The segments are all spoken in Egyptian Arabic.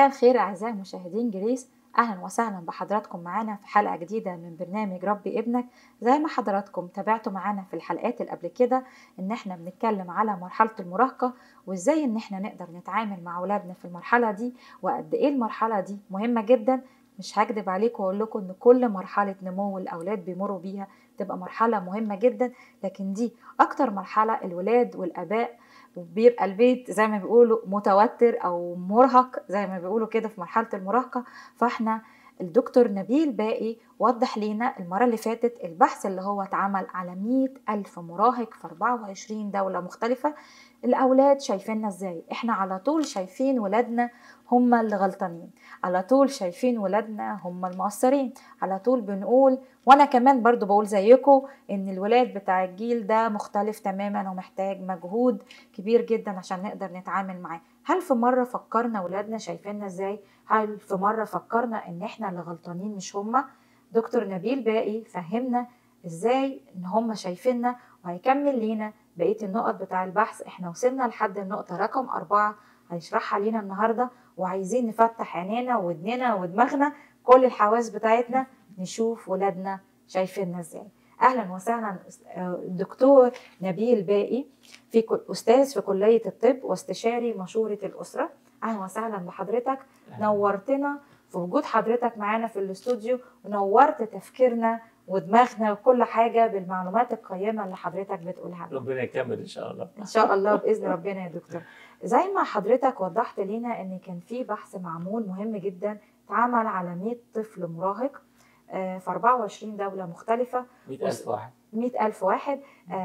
الخير أعزائي مشاهدين جريس أهلا وسهلا بحضراتكم معانا في حلقة جديدة من برنامج ربي ابنك زي ما حضراتكم تابعتوا معانا في الحلقات اللي قبل كده إن احنا بنتكلم على مرحلة المراهقة وإزاي إن احنا نقدر نتعامل مع أولادنا في المرحلة دي وقد إيه المرحلة دي مهمة جدا مش هكدب عليكم واقول لكم ان كل مرحله نمو الاولاد بيمروا بيها تبقى مرحله مهمه جدا لكن دي اكتر مرحله الولاد والاباء بيبقى البيت زي ما بيقولوا متوتر او مرهق زي ما بيقولوا كده في مرحله المراهقه فاحنا الدكتور نبيل باقي وضح لنا المرة اللي فاتت البحث اللي هو اتعمل على مئة ألف مراهق في 24 دولة مختلفة الأولاد شايفيننا ازاي احنا على طول شايفين ولادنا هم اللي غلطانين على طول شايفين ولادنا هم المقصرين على طول بنقول وانا كمان برضو بقول زيكم ان الولاد بتاع الجيل ده مختلف تماما ومحتاج مجهود كبير جدا عشان نقدر نتعامل معاه هل في مرة فكرنا ولادنا شايفيننا ازاي هل في مرة فكرنا ان احنا اللي غلطانين مش هما دكتور نبيل باقي فهمنا ازاي ان هما شايفيننا وهيكمل لينا بقية النقط بتاع البحث احنا وصلنا لحد النقطة رقم أربعة هيشرحها لينا النهاردة وعايزين نفتح عينينا ودننا ودماغنا كل الحواس بتاعتنا نشوف ولادنا شايفيننا ازاي اهلا وسهلا دكتور نبيل باقي في استاذ في كليه الطب واستشاري مشوره الاسره اهلا وسهلا بحضرتك نورتنا في وجود حضرتك معانا في الاستوديو ونورت تفكيرنا ودماغنا وكل حاجه بالمعلومات القيمه اللي حضرتك بتقولها لنا ربنا يكمل ان شاء الله ان شاء الله باذن ربنا يا دكتور زي ما حضرتك وضحت لنا ان كان في بحث معمول مهم جدا اتعمل على 100 طفل مراهق في 24 دولة مختلفة 100000 واحد 100000 واحد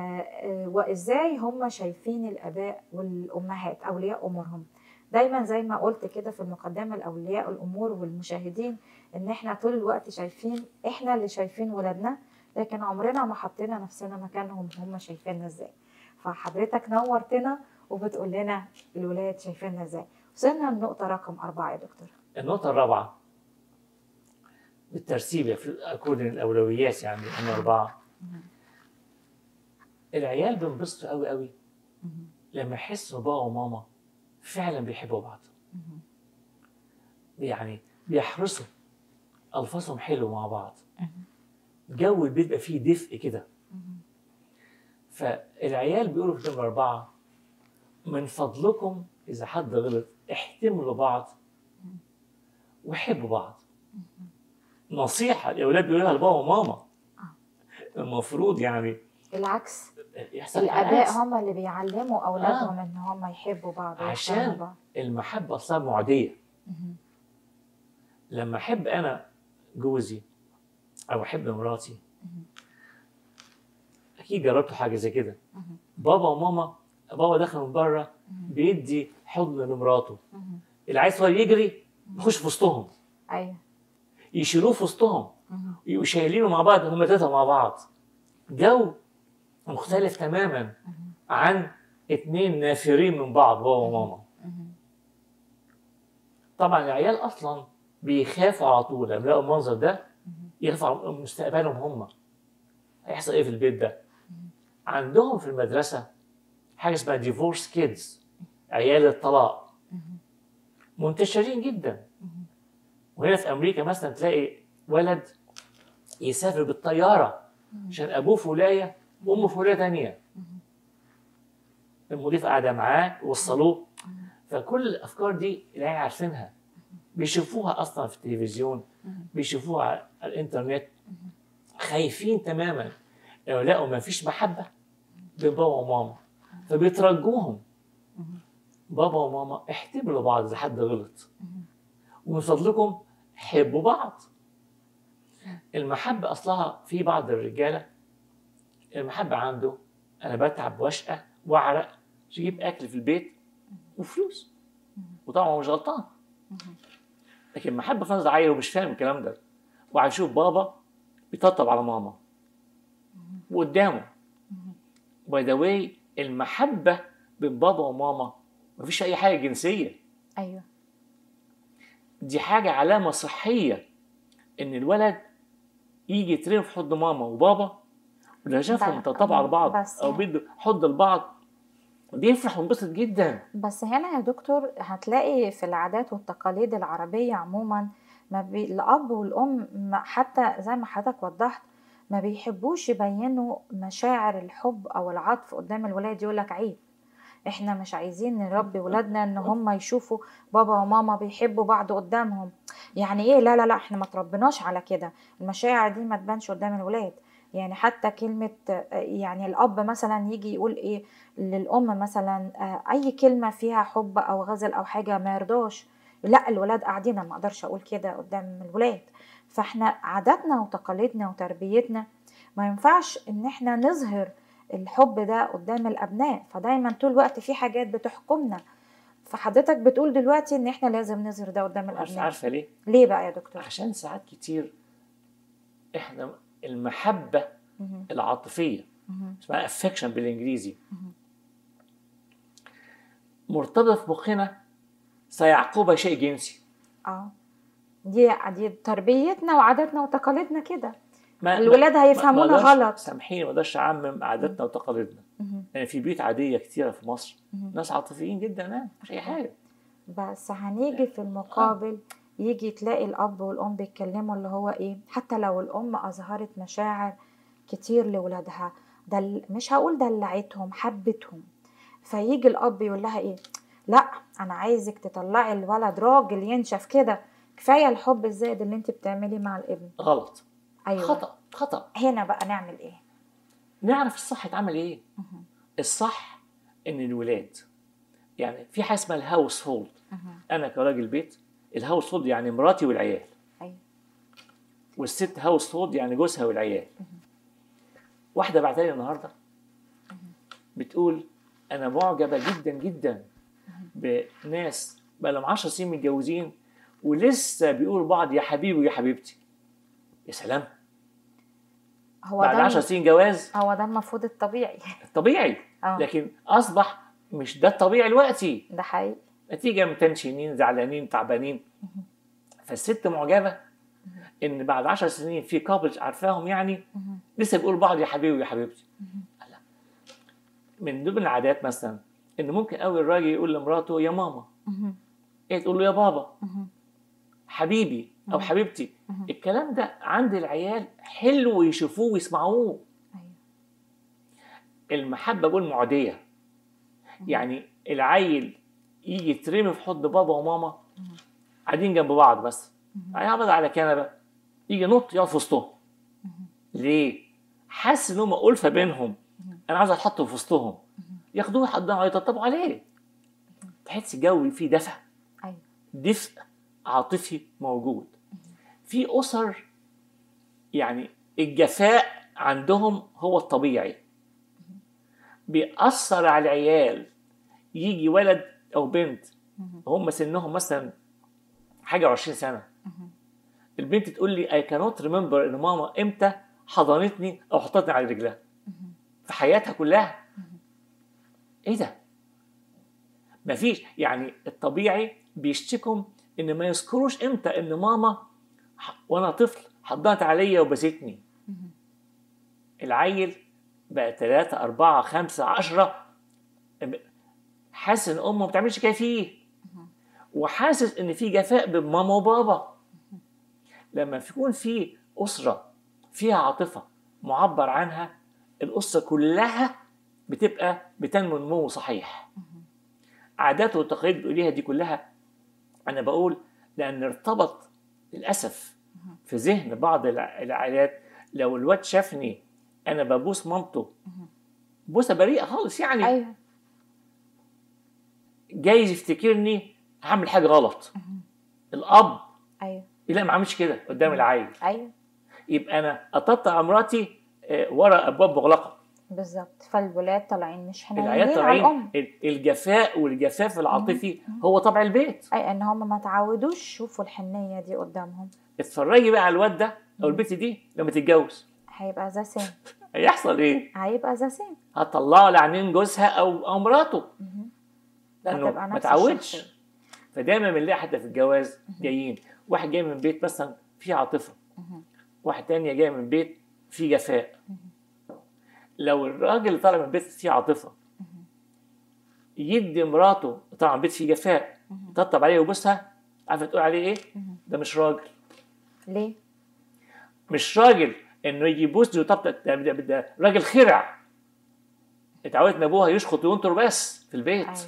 وإزاي هم شايفين الآباء والأمهات أولياء أمورهم دايما زي ما قلت كده في المقدمة الأولياء الأمور والمشاهدين إن إحنا طول الوقت شايفين إحنا اللي شايفين ولادنا لكن عمرنا ما حطينا نفسنا مكانهم هم شايفيننا إزاي فحضرتك نورتنا وبتقول لنا الولاد شايفيننا إزاي وصلنا للنقطة رقم أربعة يا دكتور النقطة الرابعة بالترتيب أكون الأولويات يعني هم أربعة العيال بينبسطوا قوي قوي لما يحسوا بابا وماما فعلا بيحبوا بعض يعني بيحرصوا ألفاظهم حلو مع بعض جو البيت بقى فيه دفء كده فالعيال بيقولوا في نمرة أربعة من فضلكم إذا حد غلط احتملوا بعض وحبوا بعض نصيحة الأولاد بيقولوها لبابا وماما المفروض يعني بالعكس يحصل الآباء هم اللي بيعلموا أولادهم آه. إن هم يحبوا بعض عشان بعض. المحبة أصلا معدية لما أحب أنا جوزي أو أحب مراتي أكيد جربتوا حاجة زي كده بابا وماما بابا داخل من بره بيدي حضن لمراته العيل صغير يجري يخش في وسطهم ايوه يشيلوه في وسطهم يبقوا شايلينه مع بعض هم ثلاثه مع بعض جو مختلف تماما عن اتنين نافرين من بعض بابا وماما طبعا العيال اصلا بيخافوا على طول لما يلاقوا المنظر ده يخافوا على مستقبلهم هم هيحصل ايه في البيت ده عندهم في المدرسه حاجه اسمها ديفورس كيدز عيال الطلاق منتشرين جدا وهنا في امريكا مثلا تلاقي ولد يسافر بالطياره عشان ابوه في ولايه وامه في ولايه ثانيه المضيف قاعده معاه وصلوه فكل الافكار دي العيال عارفينها بيشوفوها اصلا في التلفزيون بيشوفوها على الانترنت خايفين تماما لو لقوا ما فيش محبه بين بابا وماما فبيترجوهم بابا وماما احتملوا بعض اذا حد غلط ومن فضلكم حبوا بعض المحبة أصلها في بعض الرجالة المحبة عنده أنا بتعب وأشقى وأعرق عشان أجيب أكل في البيت وفلوس وطبعا هو مش غلطان لكن محبة في نظر عيل ومش فاهم الكلام ده وهيشوف بابا بيطبطب على ماما وقدامه باي ذا واي المحبة بين بابا وماما مفيش أي حاجة جنسية ايوه دي حاجة علامة صحية إن الولد يجي يترمي في حضن ماما وبابا ولو شافهم بقى- تطبعوا على بعض بس أو يعني. بيدوا حضن لبعض بيفرح وينبسط جدا بس هنا يا دكتور هتلاقي في العادات والتقاليد العربية عموما ما بي... الأب والأم ما حتى زي ما حضرتك وضحت ما بيحبوش يبينوا مشاعر الحب أو العطف قدام الولاد يقولك عيب احنا مش عايزين نربي ولادنا ان هم يشوفوا بابا وماما بيحبوا بعض قدامهم يعني ايه لا لا لا احنا ما تربناش على كده المشاعر دي ما تبانش قدام الولاد يعني حتى كلمة آه، يعني الأب مثلا يجي يقول إيه للأم مثلا آه، أي كلمة فيها حب أو غزل أو حاجة ما يرضاش لا الولاد قاعدين أنا ما أقدرش أقول كده قدام الولاد فإحنا عاداتنا وتقاليدنا وتربيتنا ما ينفعش إن إحنا نظهر الحب ده قدام الأبناء فدايما طول الوقت في حاجات بتحكمنا فحضرتك بتقول دلوقتي إن إحنا لازم نظهر ده قدام مش الأبناء عارفه ليه ليه بقى يا دكتور؟ عشان ساعات كتير احنا المحبه مهم. العاطفيه مهم. اسمها افكشن بالانجليزي مهم. مرتبطه في مخنا سيعقبها شيء جنسي اه دي دي تربيتنا وعاداتنا وتقاليدنا كده ما الولاد ما- هيفهمونا ما أقدرش- غلط. سامحيني ما اقدرش اعمم عاداتنا وتقاليدنا مهم. يعني في بيوت عاديه كتيره في مصر مهم. ناس عاطفيين جدا اه مش اي حاجه بس هنيجي في المقابل يجي تلاقي الأب والأم بيتكلموا اللي هو إيه حتى لو الأم أظهرت مشاعر كتير لولادها دل مش هقول دلعتهم حبتهم فيجي الأب يقول لها إيه لا أنا عايزك تطلعي الولد راجل ينشف كده كفاية الحب الزائد اللي انت بتعمليه مع الابن غلط أيوة خطا خطا هنا بقى نعمل إيه نعرف الصح يتعمل ايه مهم. الصح ان الولاد يعني في حاجه اسمها الهاوس هولد مهم. انا كراجل بيت الهاوس هولد يعني مراتي والعيال أيوة والست هاوس هولد يعني جوزها والعيال واحده بعتها لي النهارده بتقول انا معجبه جدا جدا بناس بقى لهم 10 سنين متجوزين ولسه بيقولوا بعض يا حبيبي ويا حبيبتي يا سلام هو بعد ده 10 سنين جواز هو ده المفروض الطبيعي طبيعي اه لكن اصبح مش ده الطبيعي دلوقتي ده حقيقي نتيجه متنشنين زعلانين تعبانين فالست معجبه ان بعد 10 سنين في كابلز عارفاهم يعني مهم. لسه بيقولوا بعض يا حبيبي ويا حبيبتي مهم. لا. من ضمن العادات مثلا ان ممكن قوي الراجل يقول لمراته يا ماما مهم. هي تقول له يا بابا مهم. حبيبي او مم. حبيبتي مهم. الكلام ده عند العيال حلو يشوفوه ويسمعوه أيوة. المحبه بقول معديه يعني العيل يجي يترمي في حضن بابا وماما مم. قاعدين جنب بعض بس مهم. هيقعد على كنبه يجي نط يقعد في وسطهم مهم. ليه؟ حاسس ان هم ألفة بينهم مهم. انا عاوز اتحط في وسطهم مهم. ياخدوه يحضنوا يطبطبوا عليه تحس جو فيه دفى أيوة. دفء عاطفي موجود في اسر يعني الجفاء عندهم هو الطبيعي بيأثر على العيال يجي ولد او بنت مهم. هم سنهم مثلا حاجه 20 سنه مهم. البنت تقول لي I cannot remember ان ماما امتى حضنتني او حطتني على رجلها مهم. في حياتها كلها ايه ده مفيش يعني الطبيعي بيشتكوا ان ما يذكروش امتى ان ماما ح- وانا طفل حضنت عليا وبستني مهم. العيل بقى ثلاثة أربعة خمسة عشرة حاسس إن أمه ما بتعملش كده فيه وحاسس إن في جفاء بين ماما وبابا لما يكون في أسرة فيها عاطفة معبر عنها الأسرة كلها بتبقى بتنمو نمو صحيح عادات والتقاليد بتقوليها دي كلها أنا بقول لأن ارتبط للأسف في ذهن بعض الع- العائلات لو الواد شافني أنا ببوس مامته بوسة بريئة خالص يعني أيوة جايز يفتكرني هعمل حاجة غلط الأب أيوة لا ما عملش كده قدام العيل أيوة يبقى أنا أطبطب على مراتي آه، ورا أبواب مغلقة بالظبط فالولاد طالعين مش العيال حنينين على طالعين الأم ال- الجفاء والجفاف العاطفي هو طبع البيت أي إن هم ما تعودوش يشوفوا الحنية دي قدامهم اتفرجي بقى على الواد ده أو البنت دي لما تتجوز هيبقى ذا سام هيحصل إيه؟ هيبقى ذا سام هتطلعه لعينين جوزها أو أو مراته مهم. لأنه هتبقى ما نفس تعودش الشخصية. فدايما بنلاقي حتى في الجواز جايين واحد جاي من بيت مثلا فيه عاطفه مهم. واحد تانية جاي من بيت فيه جفاء لو الراجل اللي طالع من بيت فيه عاطفه يدي مراته طبعا بيت فيه جفاء يطبطب عليها ويبوسها عارفه تقول عليه ايه؟ ده مش راجل ليه؟ مش راجل انه يجي يبوس ويطبطب ده, ده, ده راجل خرع اتعودت ان ابوها يشخط وينطر بس في البيت ايوه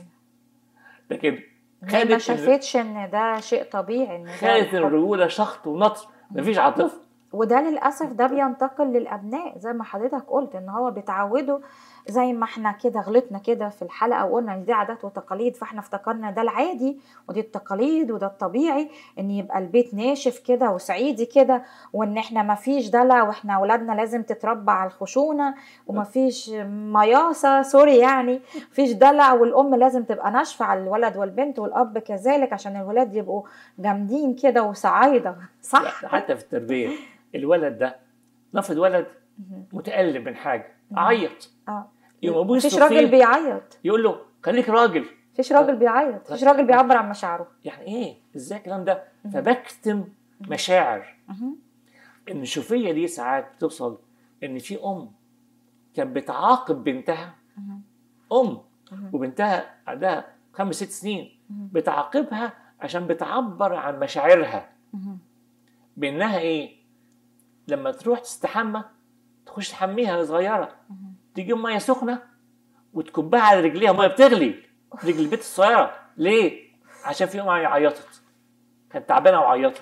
لكن هي ما خدت ال- شافتش ان ده شيء طبيعي ان ده خدت الحب. الرجوله شخط ونطر مفيش عاطفه وده للاسف ده بينتقل للابناء زي ما حضرتك قلت ان هو بيتعودوا زي ما احنا كده غلطنا كده في الحلقه وقلنا ان دي عادات وتقاليد فاحنا افتكرنا ده العادي ودي التقاليد وده الطبيعي ان يبقى البيت ناشف كده وسعيدي كده وان احنا ما فيش دلع واحنا اولادنا لازم تتربى على الخشونه وما فيش مياصه سوري يعني فيش دلع والام لازم تبقى ناشفه على الولد والبنت والاب كذلك عشان الولاد يبقوا جامدين كده وصعايده صح؟ حتى في التربيه الولد ده نفرض ولد متألم من حاجه عيط اه يقوم ابوه مفيش يصرخ راجل فيه بيعيط يقول له خليك راجل مفيش راجل بيعيط مفيش راجل بيعبر عن مشاعره يعني ايه ازاي الكلام ده فبكتم مشاعر مهم. النشوفيه دي ساعات بتوصل ان في ام كانت بتعاقب بنتها مهم. ام مهم. وبنتها عندها خمس ست سنين مهم. بتعاقبها عشان بتعبر عن مشاعرها مهم. بانها ايه لما تروح تستحمى تخش تحميها وهي صغيره مهم. تجيب ميه سخنه وتكبها على رجليها ميه بتغلي رجل البيت الصغيره ليه عشان في ام عيطت كانت تعبانه وعيطت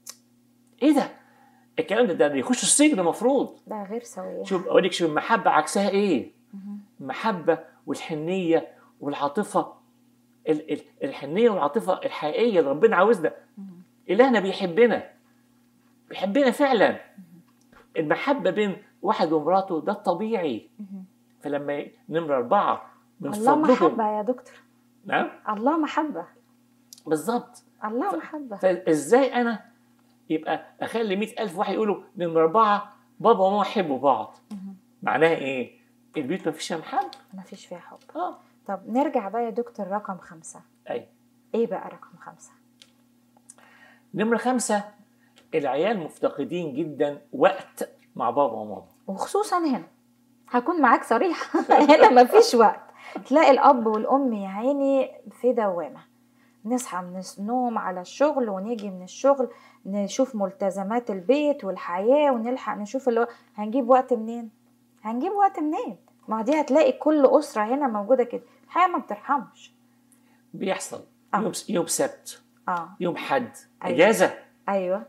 ايه ده الكلام ده ده يخش السجن المفروض ده غير سوية شوف اوريك شوف المحبه عكسها ايه مهم. المحبه والحنيه والعاطفه ال- ال- الحنيه والعاطفه الحقيقيه اللي ربنا عاوزنا مهم. الهنا بيحبنا بيحبنا فعلا المحبه بين واحد ومراته ده الطبيعي مهم. فلما ي- نمرة أربعة من الله فضلكم محبة يا دكتور نعم الله محبة بالظبط الله محبة فإزاي أنا يبقى أخلي مئة ألف واحد يقولوا نمرة أربعة بابا وماما يحبوا بعض مهم. معناها إيه؟ البيت ما فيش فيها محبة مفيش فيها حب اه طب نرجع بقى يا دكتور رقم خمسة أي ايه بقى رقم خمسة نمرة خمسة العيال مفتقدين جدا وقت مع بابا وماما وخصوصا هنا هكون معاك صريحة هنا مفيش وقت تلاقي الأب والأم يا عيني في دوامة نصحى من النوم على الشغل ونيجي من الشغل نشوف ملتزمات البيت والحياة ونلحق نشوف اللي هو هنجيب وقت منين هنجيب وقت منين ما دي هتلاقي كل أسرة هنا موجودة كده الحياة ما بترحمش بيحصل آه. يوم يوم سبت اه يوم حد أيوة. اجازه ايوه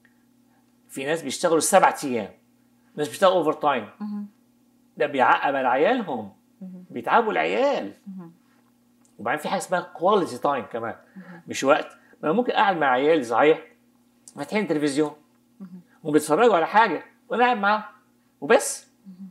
في ناس بيشتغلوا سبع ايام ناس بيشتغلوا اوفر تايم مهم. ده بيعقب على عيالهم مهم. بيتعبوا العيال مهم. وبعدين في حاجه اسمها كواليتي تايم كمان مش وقت ما أنا ممكن قاعد مع عيالي صحيح فاتحين تلفزيون وبيتفرجوا على حاجه وانا قاعد معاهم وبس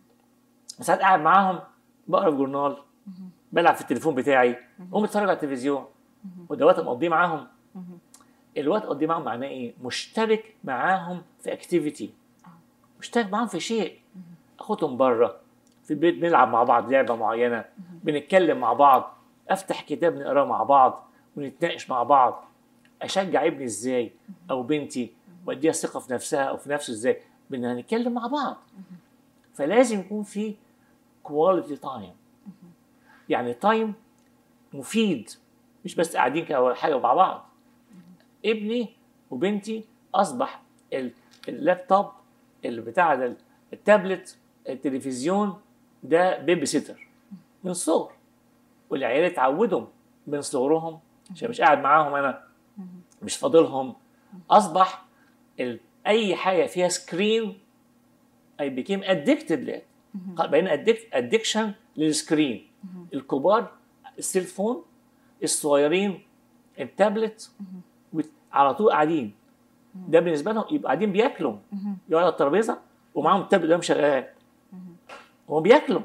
ساعات قاعد معاهم بقرا في جورنال بلعب في التليفون بتاعي هم بيتفرجوا على التلفزيون وده وقت مقضيه معاهم مهم. الوقت مقضيه معاهم معناه ايه؟ مشترك معاهم في اكتيفيتي مشترك معاهم في شيء اخدهم بره في البيت بنلعب مع بعض لعبه معينه بنتكلم مع بعض افتح كتاب نقراه مع بعض ونتناقش مع بعض اشجع ابني ازاي او بنتي واديها ثقه في نفسها او في نفسه ازاي بدنا نتكلم مع بعض فلازم يكون في كواليتي تايم يعني تايم مفيد مش بس قاعدين كده ولا حاجه مع بعض ابني وبنتي اصبح ال- اللابتوب اللي بتاع ده التابلت التلفزيون ده بيبي سيتر من الصغر والعيال اتعودوا من صغرهم عشان مش قاعد معاهم انا مش فاضلهم اصبح ال... اي حاجه فيها سكرين اي بيكيم ادكتد بقينا ادكشن للسكرين الكبار السيلفون الصغيرين التابلت وت- على طول قاعدين ده بالنسبه لهم يبقى قاعدين بياكلوا يقعدوا على الترابيزه ومعاهم التابلت ده شغال هم بياكلوا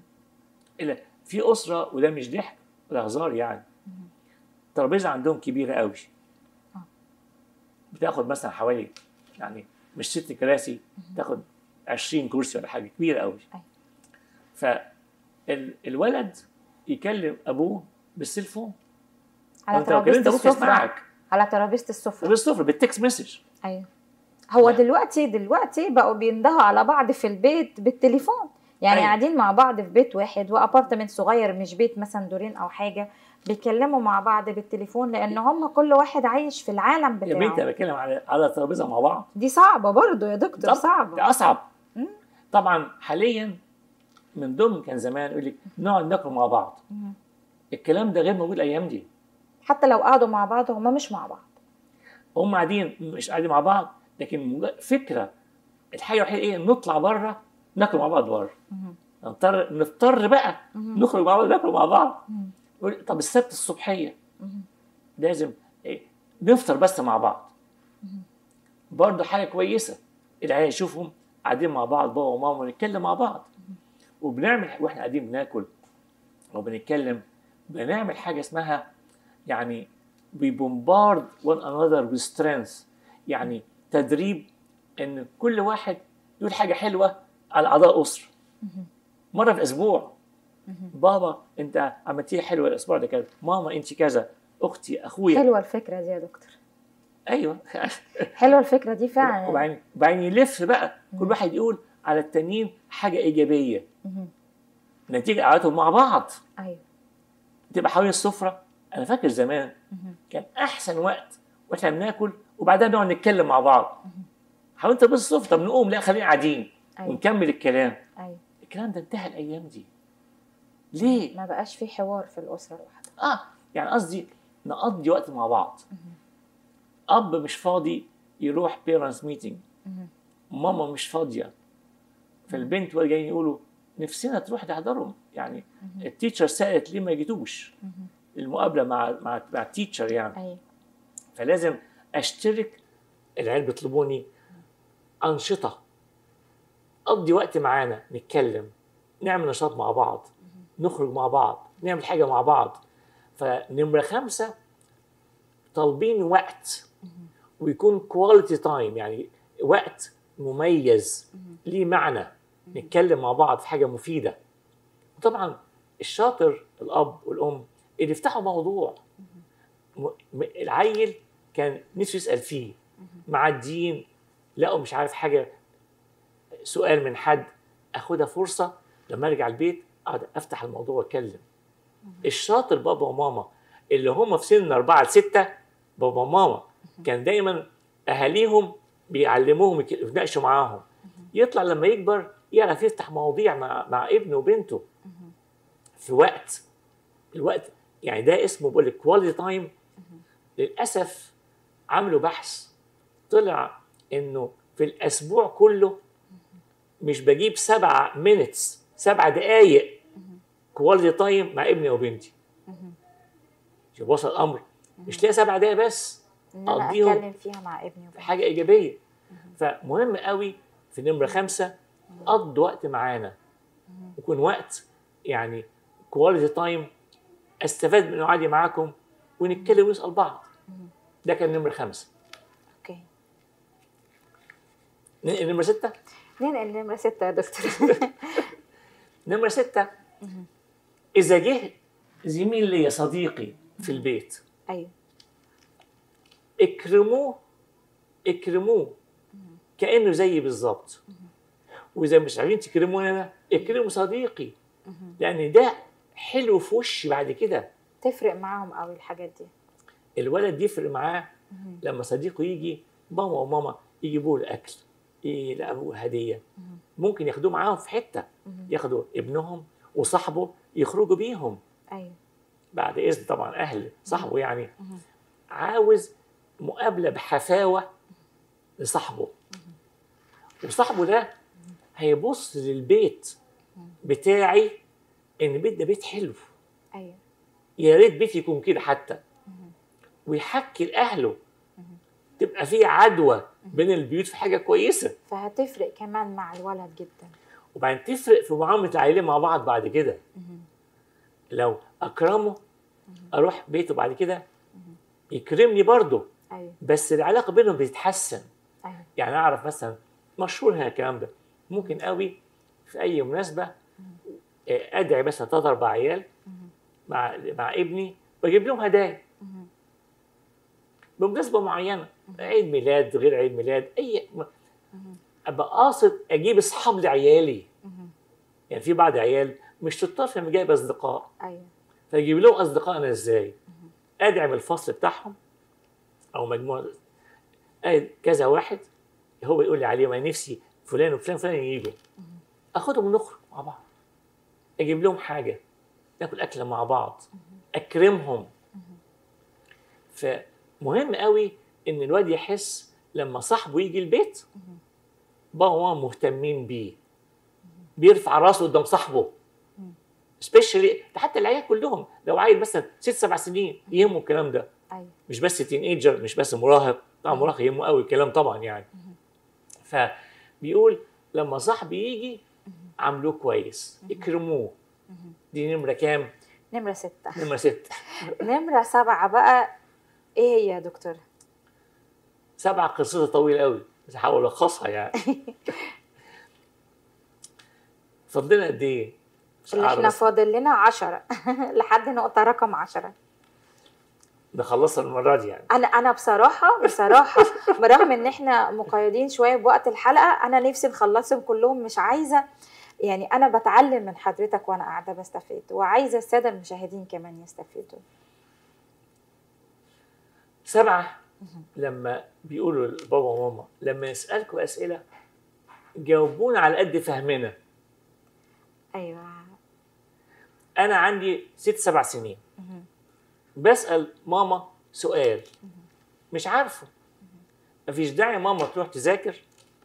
إلا في اسره وده مش ضحك ولا هزار يعني الترابيزه عندهم كبيره قوي آه. بتاخد مثلا حوالي يعني مش ست كراسي تاخد 20 كرسي ولا حاجه كبيره قوي أيوة. فالولد يكلم ابوه بالسيلفون على وانت لو كلمت ترابيزة ابوك السفرة يسمعك على ترابيزة السفرة بالسفر بالتكست مسج ايوه هو لا. دلوقتي دلوقتي بقوا بيندهوا على بعض في البيت بالتليفون يعني أيوة. قاعدين مع بعض في بيت واحد وابارتمنت صغير مش بيت مثلا دورين او حاجه بيتكلموا مع بعض بالتليفون لان هم كل واحد عايش في العالم يا بنتي انا بتاعه بتكلم على على ترابيزه مع بعض دي صعبه برضو يا دكتور طب صعبه ده اصعب مم. طبعا حاليا من ضمن كان زمان يقول لك نقعد ناكل مع بعض مم. الكلام ده غير موجود الايام دي حتى لو قعدوا مع بعض هم مش مع بعض هم قاعدين مش قاعدين مع بعض لكن مج- فكره الحاجه الوحيده ايه نطلع بره ناكل مع بعض بره مم. نضطر نضطر بقى مم. نخرج مع بعض ناكل مع بعض مم. يقول طب السبت الصبحيه مم. لازم إيه نفطر بس مع بعض برضه حاجه كويسه العيال يشوفهم قاعدين مع بعض بابا وماما ونتكلم مع بعض وبنعمل واحنا قاعدين بناكل وبنتكلم بنعمل حاجه اسمها يعني we bombard one another with strength يعني تدريب ان كل واحد يقول حاجه حلوه على اعضاء اسره مره في الاسبوع بابا انت عملتيه حلوه الاسبوع ده كذا ماما انت كذا اختي اخويا حلوه الفكره دي يا دكتور ايوه حلوه الفكره دي فعلا وبعدين وبعدين يلف بقى كل واحد يقول على التانيين حاجه ايجابيه مم. نتيجه قعدتهم مع بعض ايوه تبقى حوالين السفره انا فاكر زمان مم. كان احسن وقت واحنا بناكل وبعدها نقعد نتكلم مع بعض حاولت تبص السفره طب نقوم لا خلينا قاعدين ايوه ونكمل الكلام ايوه الكلام ده انتهى الايام دي ليه ما بقاش في حوار في الاسره الواحده اه يعني قصدي نقضي وقت مع بعض اب مش فاضي يروح بيرنتس ميتنج مم. ماما مش فاضيه فالبنت ولا جايين يقولوا نفسنا تروح تحضرهم يعني التيتشر سالت ليه ما جيتوش مم. المقابله مع مع مع التيتشر يعني ايوه فلازم اشترك العيال بيطلبوني انشطه قضي وقت معانا نتكلم نعمل نشاط مع بعض نخرج مع بعض نعمل حاجه مع بعض فنمره خمسه طالبين وقت ويكون كواليتي تايم يعني وقت مميز ليه معنى نتكلم مع بعض في حاجه مفيده وطبعا الشاطر الاب والام اللي يفتحوا موضوع م- م- العيل كان نفسه يسال فيه معديين لقوا مش عارف حاجه سؤال من حد اخدها فرصه لما ارجع البيت اقعد افتح الموضوع واتكلم الشاطر بابا وماما اللي هم في سن أربعة لستة بابا وماما كان دايما أهاليهم بيعلموهم يك- يتناقشوا معاهم يطلع لما يكبر يعرف يفتح مواضيع مع مع ابنه وبنته في وقت الوقت يعني ده اسمه بقول لك كواليتي تايم للاسف عملوا بحث طلع انه في الاسبوع كله مش بجيب سبعة مينتس سبع دقايق كواليتي تايم مع ابني وبنتي شوف وصل الامر مش ليا سبع دقايق بس ان انا أقضيهم اتكلم فيها مع ابني وبنتي. حاجه ايجابيه فمهم قوي في نمره خمسه قضوا وقت معانا يكون وقت يعني كواليتي تايم استفاد من قعدي معاكم ونتكلم ونسال بعض ده كان نمره خمسه اوكي ننقل نمره سته ننقل نمره ستة يا دكتور نمره سته اذا جه زميل لي صديقي في البيت ايوه اكرموه اكرموه كانه زيي بالظبط واذا مش عارفين تكرموني انا اكرموا صديقي لان ده حلو في وشي بعد كده تفرق معاهم قوي الحاجات دي الولد يفرق معاه لما صديقه يجي ماما وماما يجيبوا له اكل يلاقوا هديه ممكن ياخدوه معاهم في حته ياخدوا ابنهم وصاحبه يخرجوا بيهم ايوه بعد اذن طبعا اهل صاحبه يعني عاوز مقابله بحفاوه لصاحبه وصاحبه ده هيبص للبيت بتاعي ان البيت ده بيت حلو ايوه يا ريت بيتي يكون كده حتى ويحكي لاهله تبقى في عدوى بين البيوت في حاجه كويسه فهتفرق كمان مع الولد جدا وبعدين تفرق في معامله العائله مع بعض بعد كده لو اكرمه اروح بيته بعد كده يكرمني برضه ايوه بس العلاقه بينهم بتتحسن ايوه يعني اعرف مثلا مشهور هنا الكلام ده ممكن قوي في اي مناسبه آه، ادعي مثلا ثلاث اربع عيال مع مع ابني واجيب لهم هدايا بمناسبه معينه عيد ميلاد غير عيد ميلاد اي ابقى قاصد اجيب اصحاب لعيالي يعني في بعض عيال مش شطار في جايب اصدقاء ايوه فيجيب لهم اصدقائنا ازاي؟ ادعم الفصل بتاعهم او مجموعه ادي كذا واحد هو يقول لي عليهم انا نفسي فلان وفلان وفلان يجوا اخدهم ونخرج مع بعض اجيب لهم حاجه ناكل اكله مع بعض اكرمهم فمهم قوي ان الواد يحس لما صاحبه يجي البيت بابا وماما مهتمين بيه بيرفع راسه قدام صاحبه سبيشالي حتى العيال كلهم لو عيل مثلا ست سبع سنين يهمه الكلام ده ايوه مش بس تين ايجر مش بس مراهق طبعا مراهق يهمه قوي الكلام طبعا يعني فبيقول لما صاحبي يجي عاملوه كويس اكرموه دي نمره كام؟ نمره ستة نمره ستة نمره سبعة بقى ايه هي يا دكتور سبعة قصتها طويلة قوي بس هحاول الخصها يعني فضلنا قد ايه؟ مش اللي عارف احنا بس فاضل لنا عشرة لحد نقطة رقم عشرة نخلصها المرة دي يعني انا انا بصراحه بصراحه برغم ان احنا مقيدين شويه بوقت الحلقه انا نفسي نخلصهم كلهم مش عايزه يعني انا بتعلم من حضرتك وانا قاعده بستفيد وعايزه الساده المشاهدين كمان يستفيدوا سبعة لما بيقولوا لبابا وماما لما يسألكوا أسئلة جاوبونا على قد فهمنا ايوه أنا عندي ست سبع سنين بسأل ماما سؤال مش عارفه مفيش داعي ماما تروح تذاكر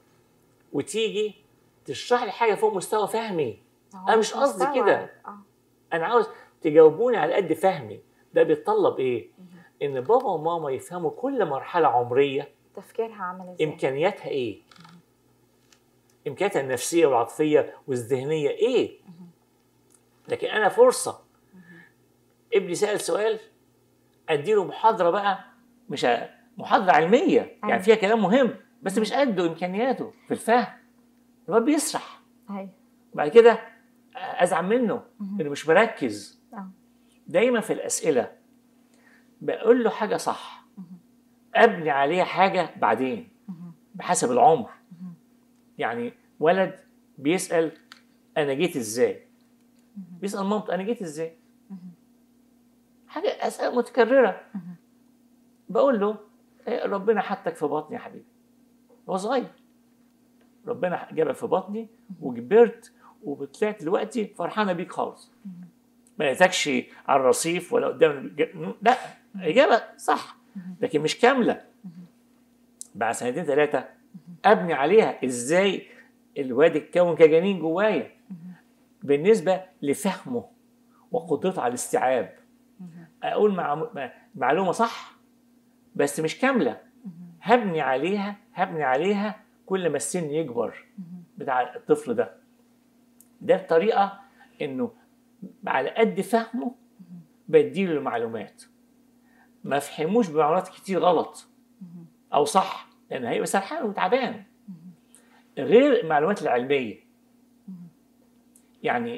وتيجي تشرح لي حاجة فوق مستوى فهمي هو أنا مش قصدي مستوعب. كده. اه أنا عاوز تجاوبوني على قد فهمي ده بيتطلب إيه؟ إن بابا وماما يفهموا كل مرحلة عمرية تفكيرها عامل ازاي امكانياتها ايه امكانياتها النفسيه والعاطفيه والذهنيه ايه لكن انا فرصه ابني سال سؤال اديله محاضره بقى مش ه- محاضره علميه أيوة. يعني فيها كلام مهم بس مش قده امكانياته في الفهم الواد بيسرح ايوه بعد كده ازعل منه انه مش مركز اه دايما في الاسئله بقول له حاجه صح ابني عليها حاجه بعدين بحسب العمر يعني ولد بيسال انا جيت ازاي بيسال مامته انا جيت ازاي حاجه اسئله متكرره بقول له إيه، ربنا حطك في بطني يا حبيبي هو صغير ربنا جابك في بطني وكبرت وطلعت دلوقتي فرحانه بيك خالص ما لقيتكش على الرصيف ولا قدام الج- لا اجابه صح لكن مش كامله بعد سنتين ثلاثه ابني عليها ازاي الواد اتكون كجنين جوايا بالنسبه لفهمه وقدرته على الاستيعاب اقول مع مع- معلومه صح بس مش كامله هبني عليها هبني عليها كل ما السن يكبر بتاع الطفل ده ده بطريقه انه على قد فهمه بديله المعلومات ما فهموش بمعلومات كتير غلط او صح لان هيبقى سرحان وتعبان غير المعلومات العلميه يعني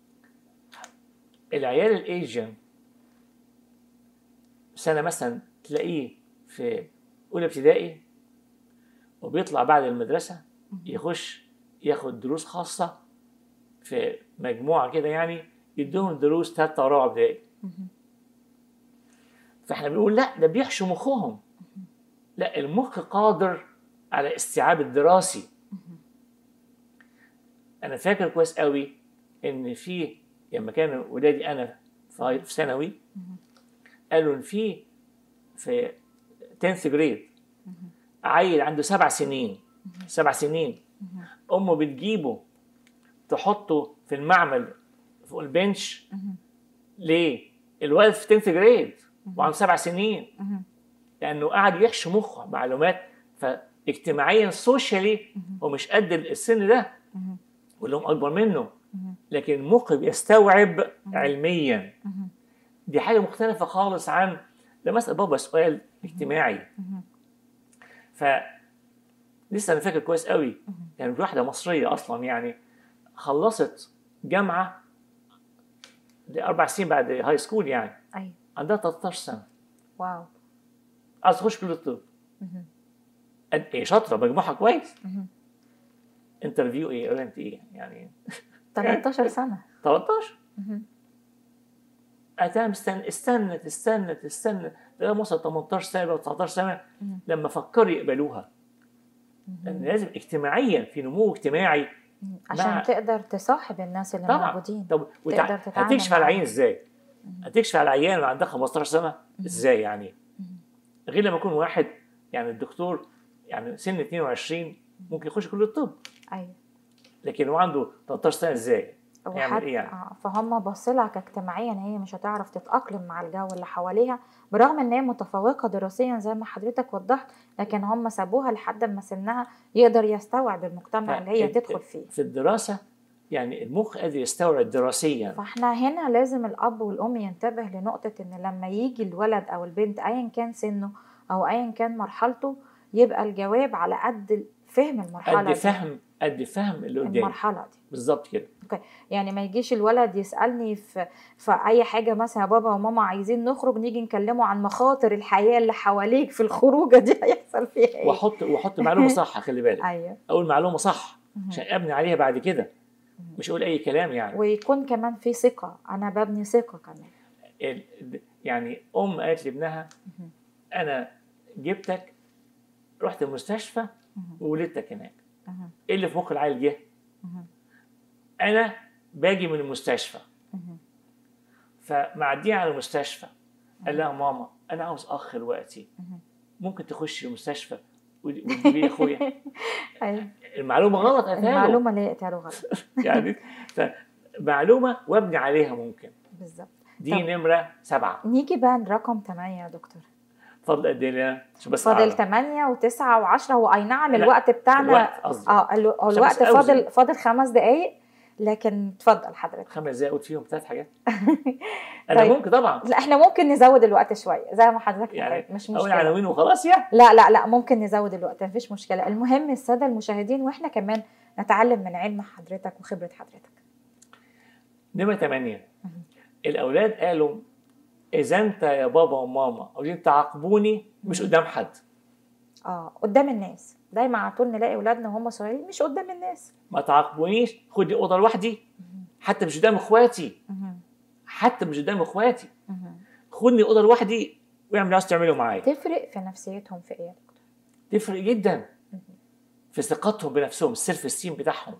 العيال الايجن سنه مثلا تلاقيه في اولى ابتدائي وبيطلع بعد المدرسه يخش ياخد دروس خاصه في مجموعه كده يعني يدوهم دروس ثالثه ورابعه ابتدائي فاحنا بنقول لا ده بيحشوا مخهم لا المخ قادر على استيعاب الدراسي انا فاكر كويس قوي ان في لما كان ولادي انا في هاي- في ثانوي قالوا ان في في 10th جريد عيل عنده سبع سنين سبع سنين امه بتجيبه تحطه في المعمل فوق البنش ليه؟ الولد في 10th جريد وعنده سبع سنين لانه قاعد يحشي مخه معلومات فاجتماعيا سوشيالي هو مش قد السن ده واللي هم اكبر منه لكن المخ بيستوعب علميا دي حاجه مختلفه خالص عن ده مثلا بابا سؤال اجتماعي ف لسه انا فاكر كويس قوي يعني في واحده مصريه اصلا يعني خلصت جامعه لاربع سنين بعد هاي سكول يعني ايوه عندها 13 سنه واو عايز تخش كليه الطب قد ايه شاطره مجموعها كويس انترفيو ايه قال انت ايه يعني 13 سنه 13 مهم. اتام استنى استنت استنت استنت لغايه ما وصل 18 سنه و 19 سنه مم. لما فكروا يقبلوها لان لازم اجتماعيا في نمو اجتماعي مم. عشان مع- تقدر تصاحب الناس اللي طبعا موجودين طب وتع... تقدر تتعامل هتكشف على معاهم. العيان ازاي؟ هتكشف على العيان اللي عندها 15 سنه ازاي يعني؟ غير لما يكون واحد يعني الدكتور يعني سن 22 ممكن يخش كليه الطب ايوه لكن هو عنده 13 سنه ازاي؟ هيعمل وحتى ايه يعني؟ آه، فهم بصلها كاجتماعيا هي مش هتعرف تتأقلم مع الجو اللي حواليها برغم ان هي متفوقة دراسيا زي ما حضرتك وضحت لكن هم سابوها لحد ما سنها يقدر يستوعب المجتمع اللي هي ف- تدخل فيه في الدراسه يعني المخ قادر يستوعب دراسيا فاحنا هنا لازم الاب والام ينتبه لنقطة ان لما يجي الولد او البنت ايا كان سنه او ايا كان مرحلته يبقى الجواب على قد فهم المرحلة قد دي فهم قد فهم اللي قدامي المرحلة دي بالظبط كده يعني ما يجيش الولد يسألني في, في أي حاجة مثلا يا بابا وماما عايزين نخرج نيجي نكلمه عن مخاطر الحياة اللي حواليك في الخروجة دي هيحصل فيها إيه؟ واحط واحط معلومه صح خلي بالك أيوه اقول معلومه صح مهم. عشان ابني عليها بعد كده مش اقول اي كلام يعني ويكون كمان في ثقة أنا ببني ثقة كمان ال- يعني ام قالت لابنها مهم. انا جبتك رحت المستشفى مهم. وولدتك هناك مهم. ايه اللي في مخ العيل جه مهم. انا باجي من المستشفى مهم. فمعديه على المستشفى قال لها ماما انا عاوز اخ دلوقتي مهم. ممكن تخشي المستشفى وتجيبي لي اخويا أيوه المعلومه غلط قالتها له. المعلومة اللي قلتها له غلط يعني فمعلومه وابني عليها ممكن بالظبط دي طب. نمره سبعه نيجي بقى لرقم 8 يا دكتور فضل قد ايه لنا؟ عشان بس فاضل أعرف. 8 و9 و10 هو اي نعم لا، الوقت بتاعنا الوقت قصدي اه ال- عشان الوقت بس أوزن. فاضل فاضل خمس دقايق لكن اتفضل حضرتك خمس دقايق قلت فيهم ثلاث حاجات انا طيب. ممكن طبعا لا احنا ممكن نزود الوقت شويه زي ما حضرتك يعني تحب مش اقول مشكله عناوين وخلاص يعني لا لا لا ممكن نزود الوقت مفيش مشكله المهم الساده المشاهدين واحنا كمان نتعلم من علم حضرتك وخبره حضرتك نمره ثمانيه مهم. الاولاد قالوا اذا انت يا بابا وماما عاوزين تعاقبوني مش قدام حد اه قدام الناس دايما على طول نلاقي اولادنا وهم صغيرين مش قدام الناس ما تعاقبونيش خدي اوضه لوحدي حتى مش قدام اخواتي مهم. حتى مش قدام اخواتي مهم. خدني اوضه لوحدي واعمل اللي عاوز تعمله معايا تفرق في نفسيتهم في ايه يا دكتور تفرق جدا مهم. في ثقتهم بنفسهم السيلف استيم بتاعهم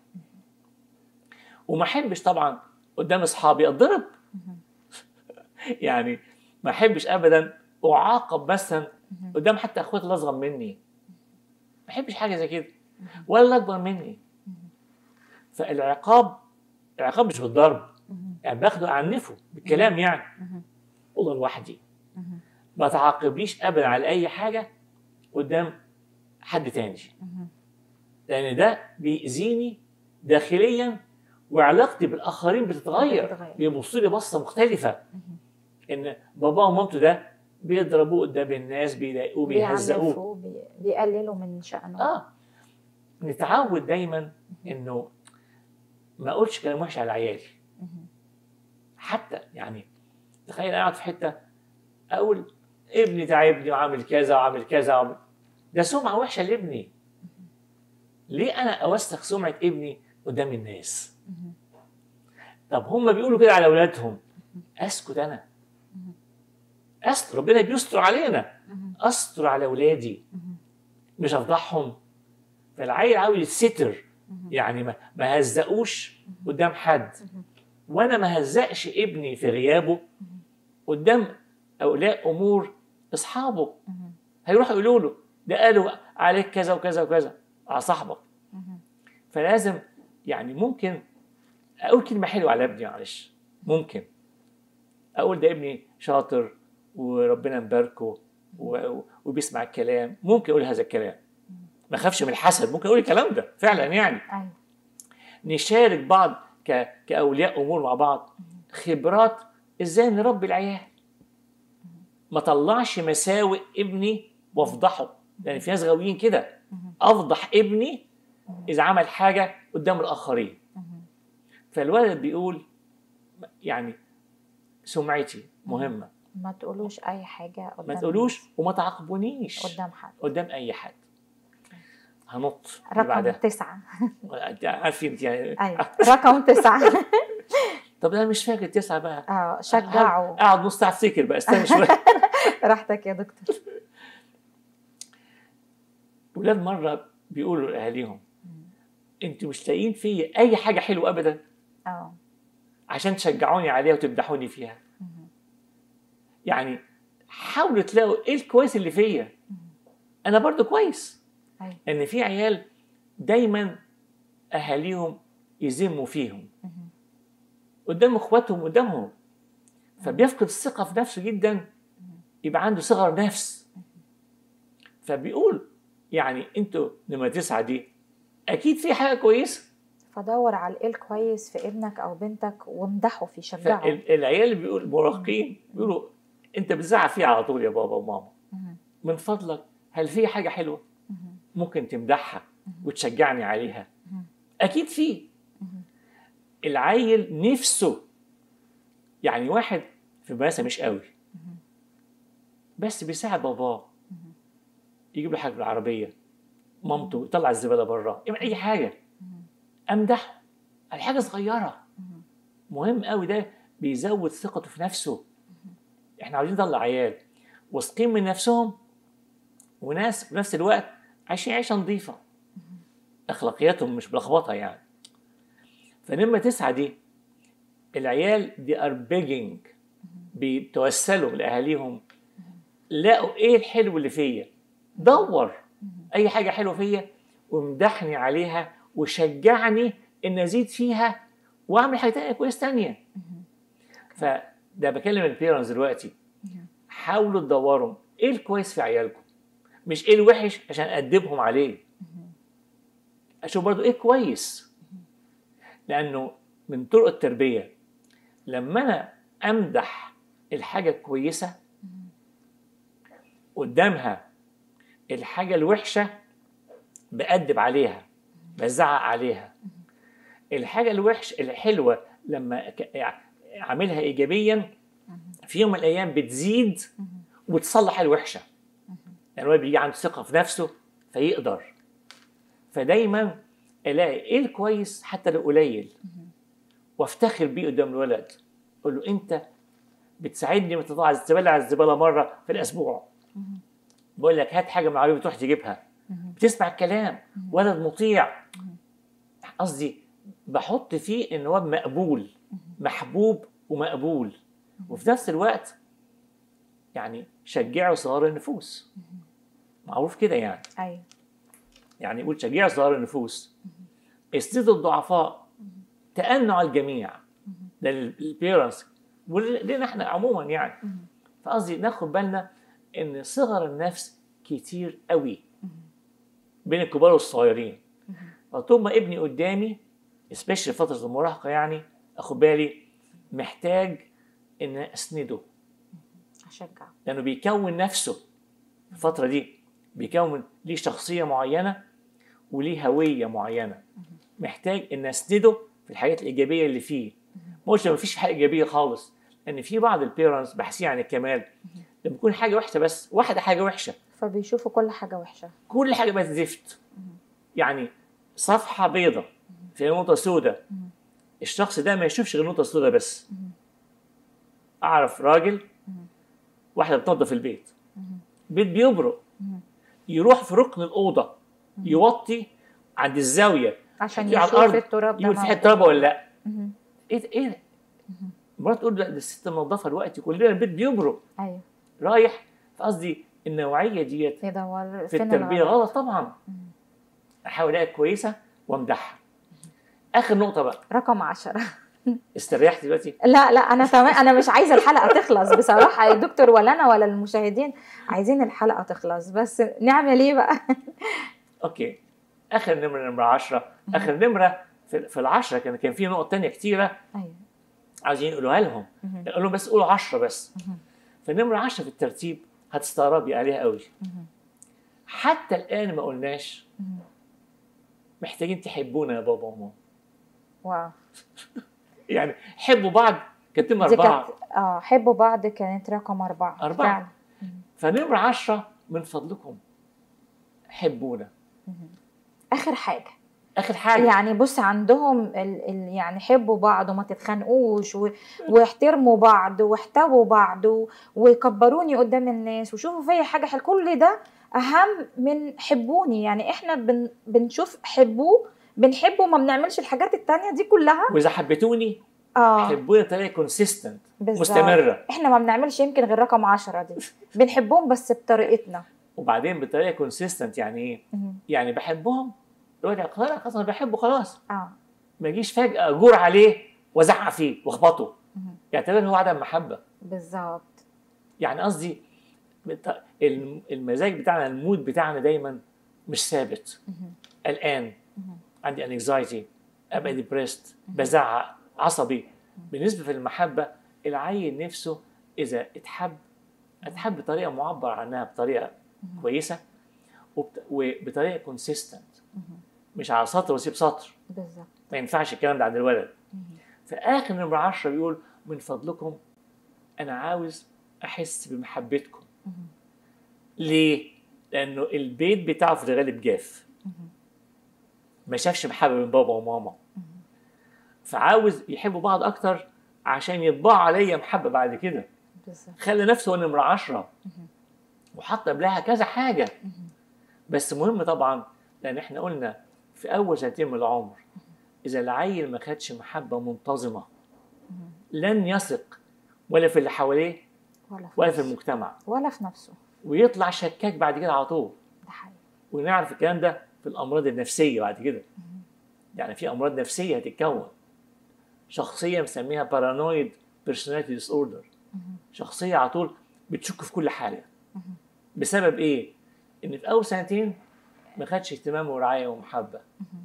وما احبش طبعا قدام اصحابي اتضرب مهم. يعني ما احبش ابدا اعاقب مثلا مهم. قدام حتى اخواتي اللي اصغر مني ما احبش حاجه زي كده ولا اللي اكبر مني فالعقاب العقاب مش بالضرب مهم. يعني باخده اعنفه بالكلام يعني مهم. اوضه لوحدي مهم. ما تعاقبنيش ابدا على اي حاجه قدام حد تاني مهم. لان ده بيأذيني داخليا وعلاقتي بالاخرين بتتغير بتتغير. بيبصوا لي بصه مختلفه مهم. ان باباه ومامته ده بيضربوه قدام الناس بيضايقوه بيهزقوه بيعنفوا، بي- بيقللوا من شأنه اه نتعود دايما انه ما اقولش كلام وحش على عيالي مهم. حتى يعني تخيل انا قاعد في حته اقول ابني تعبني وعامل كذا وعامل كذا وعامل ده سمعه وحشه لابني ليه انا اوسخ سمعه ابني قدام الناس مهم. طب هم بيقولوا كده على اولادهم اسكت انا مهم. استر ربنا بيستر علينا مهم. استر على اولادي مهم. مش افضحهم فالعيل عاوز يتستر مهم. يعني ما ما هزقوش قدام حد مهم. وانا ما هزقش ابني في غيابه قدام اولياء امور اصحابه مهم. هيروحوا يقولوا له ده قالوا عليك كذا وكذا وكذا على صاحبك مهم. فلازم يعني ممكن اقول كلمه حلوه على ابني معلش ممكن اقول ده ابني شاطر وربنا مباركه و- وبيسمع الكلام ممكن اقول هذا الكلام ما اخافش من الحسد ممكن اقول الكلام ده فعلا يعني ايوه نشارك بعض ك... كاولياء امور مع بعض خبرات ازاي نربي العيال ما طلعش مساوئ ابني وافضحه لان في ناس غاويين كده مهم. افضح ابني اذا عمل حاجه قدام الاخرين مهم. فالولد بيقول يعني سمعتي مهمه ما تقولوش اي حاجه قدام ما تقولوش وما تعاقبونيش قدام حد قدام اي حد هنط اللي رقم بعدها تسعة أنت عارفين انت يعني أيوة رقم تسعة طب انا مش فاكر تسعه بقى اه شجعوا اقعد نص ساعه افتكر بقى استنى شويه راحتك يا دكتور ولاد مره بيقولوا لاهاليهم انتوا مش لاقيين فيا اي حاجه حلوه ابدا اه عشان تشجعوني عليها وتمدحوني فيها يعني حاولوا تلاقوا ايه الكويس اللي فيا انا برضو كويس أيوة. ان في عيال دايما اهاليهم يذموا فيهم قدام اخواتهم قدامهم فبيفقد الثقه في نفسه جدا يبقى عنده صغر نفس فبيقول يعني انتوا لما تسعى دي اكيد في حاجه كويسه فدور على ايه الكويس في ابنك او بنتك وامدحه فيه شجعه فالعيال اللي بيقول المراهقين بيقولوا انت بتزعق فيه على طول يا بابا وماما مهم. من فضلك هل في حاجه حلوه مهم. ممكن تمدحها وتشجعني عليها مهم. اكيد في مهم. العيل نفسه يعني واحد في المدرسه مش قوي بس بيساعد باباه يجيب له حاجه بالعربيه مامته يطلع الزباله بره يعمل اي حاجه امدحه على حاجه صغيره مهم قوي ده بيزود ثقته في نفسه احنا عاوزين نطلع عيال واثقين من نفسهم وناس في نفس الوقت عايشين عيشه نظيفه اخلاقياتهم مش ملخبطه يعني فلما تسعى دي العيال دي ار بيجنج بيتوسلوا لاهاليهم لقوا ايه الحلو اللي فيا دور اي حاجه حلوه فيا وامدحني عليها وشجعني ان ازيد فيها واعمل حاجه تانية كويس تانية فده بكلم البيرنتس دلوقتي حاولوا تدوروا ايه الكويس في عيالكم مش ايه الوحش عشان ادبهم عليه اشوف برضو ايه كويس لانه من طرق التربيه لما انا امدح الحاجه الكويسه قدامها الحاجه الوحشه بأدب عليها بزعق عليها الحاجه الوحش الحلوه لما ك- اعملها ايجابيا في يوم من الايام بتزيد وتصلح الوحشه يعني الولد بيجي عنده ثقه في نفسه فيقدر فدايما الاقي ايه الكويس حتى لو قليل وافتخر بيه قدام الولد اقول له انت بتساعدني ما تطلع الزباله على الزباله مره في الاسبوع بقول لك هات حاجه من العربيه تروح تجيبها بتسمع الكلام ولد مطيع قصدي بحط فيه ان هو مقبول محبوب ومقبول وفي نفس الوقت يعني شجعوا صغار النفوس معروف كده يعني ايوه يعني يقول شجعوا صغار النفوس اسندوا الضعفاء تأنوا على الجميع ده للبيرنتس ولنا احنا عموما يعني فقصدي ناخد بالنا ان صغر النفس كتير قوي بين الكبار والصغيرين فطول ما ابني قدامي سبيشال فترة المراهقة يعني اخد بالي محتاج ان اسنده اشجعه لانه بيكون نفسه في الفتره دي بيكون ليه شخصيه معينه وليه هويه معينه محتاج ان اسنده في الحاجات الايجابيه اللي فيه ما قلتش ما فيش حاجه ايجابيه خالص لان في بعض البيرنتس باحثين عن الكمال لما يكون حاجه وحشه بس واحده حاجه وحشه فبيشوفوا كل حاجه وحشه كل حاجه بقت زفت يعني صفحه بيضة فيها نقطه سوداء الشخص ده ما يشوفش غير نقطه سوداء بس اعرف راجل واحده بتنظف البيت البيت بيبرق يروح في ركن الاوضه يوطي عند الزاويه عشان يحطيه على يشوف الأرض، التراب ده يقول في موجود. حته تراب ولا لا مهم. ايه ده ايه ده مرات تقول لا ده الست منظفه الوقت كلنا البيت بيبرق ايوه رايح فقصدي النوعيه ديت يدور في فين التربيه الغلط؟ غلط طبعا احاول الاقي كويسه وامدحها اخر نقطه بقى رقم عشرة استريحت دلوقتي لا لا انا تمام انا مش عايزه الحلقه تخلص بصراحه يا دكتور ولا انا ولا المشاهدين عايزين الحلقه تخلص بس نعمل ايه بقى اوكي اخر نمره نمره 10 اخر نمره في, في العشره كان كان في نقط تانية كتيره ايوه عايزين يقولوها لهم مهم. قال لهم بس قولوا 10 بس مهم. فالنمره 10 في الترتيب هتستغربي عليها قوي مهم. حتى الان ما قلناش مهم. محتاجين تحبونا يا بابا وماما واو يعني حبوا بعض كانت نمره دي اربعه كانت اه حبوا بعض كانت رقم أربعة أربعة. فعلا فنمره 10 من فضلكم حبونا مهم. اخر حاجه اخر حاجه يعني بص عندهم ال ال يعني حبوا بعض وما تتخانقوش و- واحترموا بعض واحتووا بعض و- وكبروني قدام الناس وشوفوا فيا حاجه حلوه كل ده اهم من حبوني يعني احنا بن بنشوف حبوه بنحبه وما بنعملش الحاجات التانية دي كلها واذا حبيتوني اه حبوني بطريقه كونسيستنت بالظبط. مستمره احنا ما بنعملش يمكن غير رقم عشرة دي بنحبهم بس بطريقتنا وبعدين بطريقه كونسيستنت يعني ايه؟ مهم. يعني بحبهم دلوقتي خلاص خلاص انا بحبه خلاص اه ما اجيش فجاه اجور عليه وازعق فيه واخبطه مهم. يعتبر هو عدم محبه بالظبط يعني قصدي بت- الم- المزاج بتاعنا المود بتاعنا دايما مش ثابت مهم. قلقان مهم. عندي انكزايتي ابقى ديبريست بزعق عصبي بالنسبه في المحبه العيل نفسه اذا اتحب اتحب بطريقه معبر عنها بطريقه مهم. كويسه وبت- وبطريقه كونسيستنت مهم. مش على سطر وسيب سطر بالظبط ما ينفعش الكلام ده عند الولد مهم. في اخر نمره 10 بيقول من فضلكم انا عاوز احس بمحبتكم مهم. ليه؟ لانه البيت بتاعه في الغالب جاف مهم. ما شافش محبه من بابا وماما مهم. فعاوز يحبوا بعض اكتر عشان يطبعوا عليا محبه بعد كده بالظبط خلى نفسه هو نمره 10 مهم. وحط قبلها كذا حاجه مهم. بس مهم طبعا لان احنا قلنا في اول سنتين من العمر اذا العيل ما خدش محبه منتظمه مهم. لن يثق ولا في اللي حواليه ولا في ولا في نفسه. المجتمع ولا في نفسه ويطلع شكاك بعد كده على طول ده حقيقي ونعرف الكلام ده في الامراض النفسيه بعد كده يعني في امراض نفسيه هتتكون شخصيه مسميها بارانويد بيرسوناليتي ديس اوردر مهم. شخصيه على طول بتشك في كل حاجه مهم. بسبب ايه ان في اول سنتين ما خدش اهتمام ورعايه ومحبه مهم.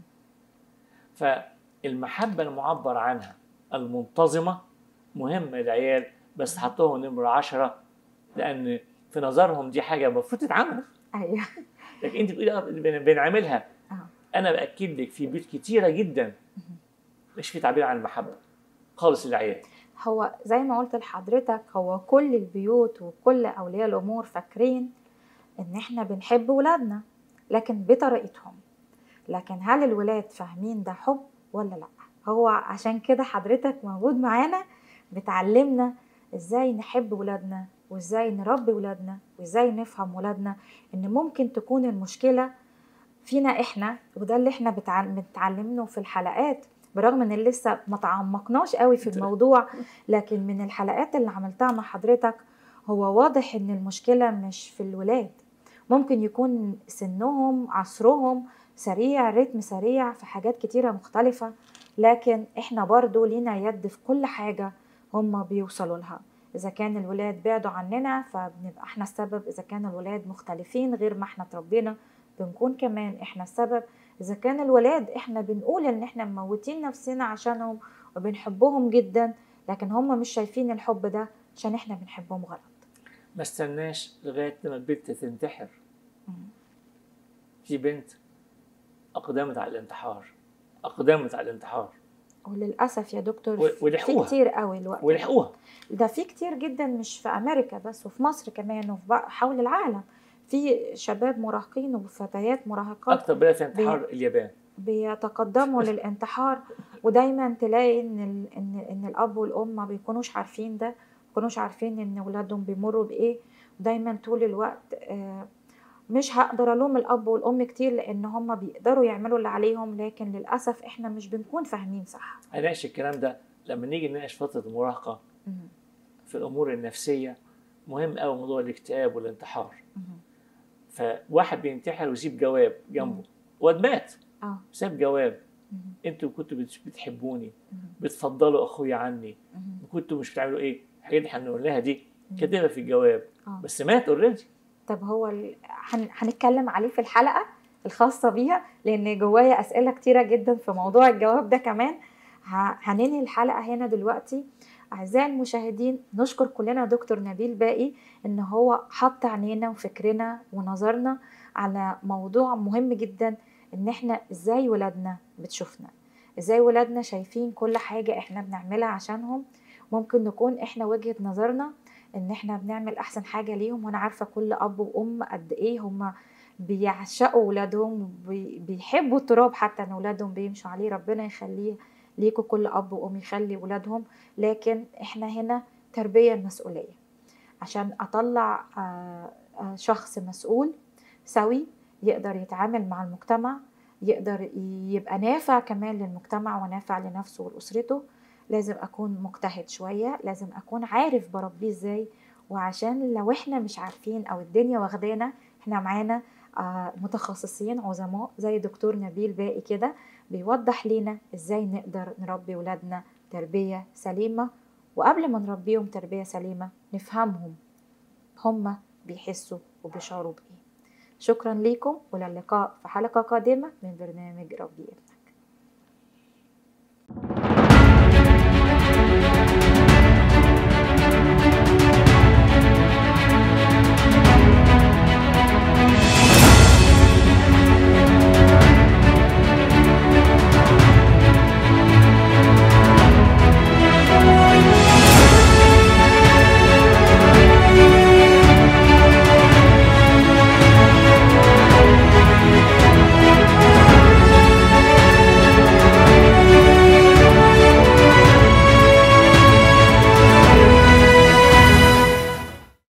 فالمحبه المعبر عنها المنتظمه مهمه للعيال بس حطوهم نمره عشرة لان في نظرهم دي حاجه المفروض تتعمل ايوه لكن انت بتقولي آه بن- بنعملها اه انا باكد لك في بيوت كتيره جدا مش في تعبير عن المحبه خالص للعيال هو زي ما قلت لحضرتك هو كل البيوت وكل اولياء الامور فاكرين ان احنا بنحب ولادنا لكن بطريقتهم لكن هل الولاد فاهمين ده حب ولا لا هو عشان كده حضرتك موجود معانا بتعلمنا ازاي نحب ولادنا وازاي نربي ولادنا وازاي نفهم ولادنا ان ممكن تكون المشكله فينا احنا وده اللي احنا بتع- بنتعلمه في الحلقات برغم ان لسه ما تعمقناش قوي في الموضوع لكن من الحلقات اللي عملتها مع حضرتك هو واضح ان المشكله مش في الولاد ممكن يكون سنهم عصرهم سريع رتم سريع في حاجات كتيره مختلفه لكن احنا برضو لينا يد في كل حاجه هم بيوصلوا لها اذا كان الولاد بعدوا عننا فبنبقى احنا السبب اذا كان الولاد مختلفين غير ما احنا اتربينا بنكون كمان احنا السبب اذا كان الولاد احنا بنقول ان احنا مموتين نفسنا عشانهم وبنحبهم جدا لكن هم مش شايفين الحب ده عشان احنا بنحبهم غلط ما استناش لغايه لما البنت تنتحر في بنت اقدمت على الانتحار اقدمت على الانتحار وللاسف يا دكتور و- في ولحقوها. كتير قوي الوقت ولحقوها ده في كتير جدا مش في امريكا بس وفي مصر كمان وفي بق- حول العالم في شباب مراهقين وفتيات مراهقات اكتر بلد في انتحار اليابان بيتقدموا للانتحار ودايما تلاقي ان ال... ان ان الاب والام ما بيكونوش عارفين ده ما بيكونوش عارفين ان اولادهم بيمروا بايه ودايما طول الوقت آه، مش هقدر الوم الاب والام كتير لان هم بيقدروا يعملوا اللي عليهم لكن للاسف احنا مش بنكون فاهمين صح هنناقش الكلام ده لما نيجي نناقش فتره المراهقه مم. في الامور النفسيه مهم قوي موضوع الاكتئاب والانتحار مم. فواحد بينتحر ويسيب جواب جنبه واد مات اه ساب جواب مم. انتوا كنتوا بت- بتحبوني مم. بتفضلوا اخويا عني مم. كنتوا مش بتعملوا ايه الحاجات اللي احنا قلناها دي كاتبها في الجواب آه. بس مات اوريدي طب هو ال... هن... هنتكلم عليه في الحلقة الخاصة بيها لأن جوايا أسئلة كتيرة جدا في موضوع الجواب ده كمان ه... هننهي الحلقة هنا دلوقتي أعزائي المشاهدين نشكر كلنا دكتور نبيل باقي إن هو حط عينينا وفكرنا ونظرنا على موضوع مهم جدا إن إحنا إزاي ولادنا بتشوفنا إزاي ولادنا شايفين كل حاجة إحنا بنعملها عشانهم ممكن نكون إحنا وجهة نظرنا ان احنا بنعمل احسن حاجه ليهم وانا عارفه كل اب وام قد ايه هم بيعشقوا ولادهم بي- بيحبوا التراب حتى ان ولادهم بيمشوا عليه ربنا يخليه ليكوا كل اب وام يخلي ولادهم لكن احنا هنا تربيه مسؤوليه عشان اطلع آه، آه، شخص مسؤول سوي يقدر يتعامل مع المجتمع يقدر يبقى نافع كمان للمجتمع ونافع لنفسه ولأسرته لازم أكون مجتهد شوية لازم أكون عارف بربيه إزاي وعشان لو إحنا مش عارفين أو الدنيا واخدانا إحنا معانا آه، متخصصين عظماء زي دكتور نبيل باقي كده بيوضح لنا إزاي نقدر نربي ولادنا تربية سليمة وقبل ما نربيهم تربية سليمة نفهمهم هما بيحسوا وبيشعروا بإيه شكرا لكم وللقاء في حلقة قادمة من برنامج ربي ابنك